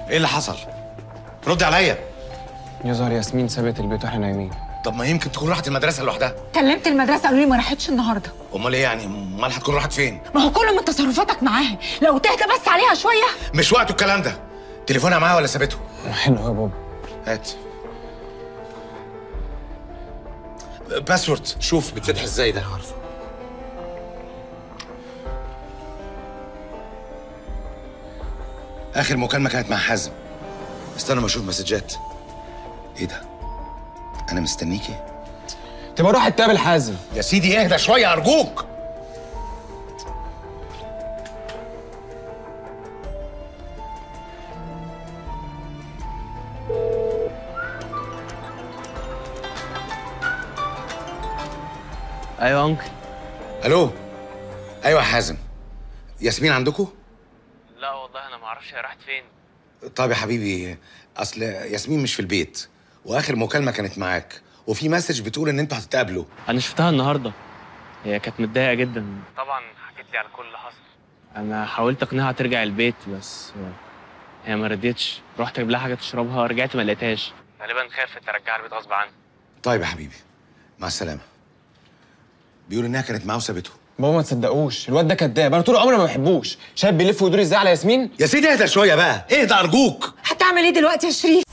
ايه اللي حصل ردي عليا يظهر ياسمين سابت البيت واحنا نايمين طب ما يمكن تكون راحت المدرسه لوحدها كلمت المدرسه قالوا لي ما راحتش النهارده امال ايه يعني امال هتكون راحت فين ما هو كله من تصرفاتك معاها لو تهدى بس عليها شويه مش وقته الكلام ده تليفونها معاها ولا سابته حلو يا بابا هات باسورد شوف بتفتح ازاي ده اخر مكالمه كانت مع حازم استنى ما اشوف مسجات ايه ده انا مستنيكي تبقى روح تقابل حازم يا سيدي اهدى شويه ارجوك ايوه انكل الو ايوه يا حازم ياسمين عندكم لا والله انا ما اعرفش هي راحت فين طيب يا حبيبي اصل ياسمين مش في البيت واخر مكالمه كانت معاك وفي مسج بتقول ان انتوا هتتقابلوا انا شفتها النهارده هي كانت متضايقه جدا طبعا حكيت لي على كل اللي حصل انا حاولت اقنعها ترجع البيت بس هي ما رضيتش رحت اجيب لها حاجه تشربها رجعت ما لقيتهاش غالبا خافت ترجعها البيت غصب عنها طيب يا حبيبي مع السلامه بيقول انها كانت معاه وسابته بابا ما تصدقوش الواد ده كداب انا طول عمري ما بحبوش شايف بيلف ويدور ازاي على ياسمين يا سيدي اهدى شويه بقى اهدى ارجوك هتعمل ايه دلوقتي يا شريف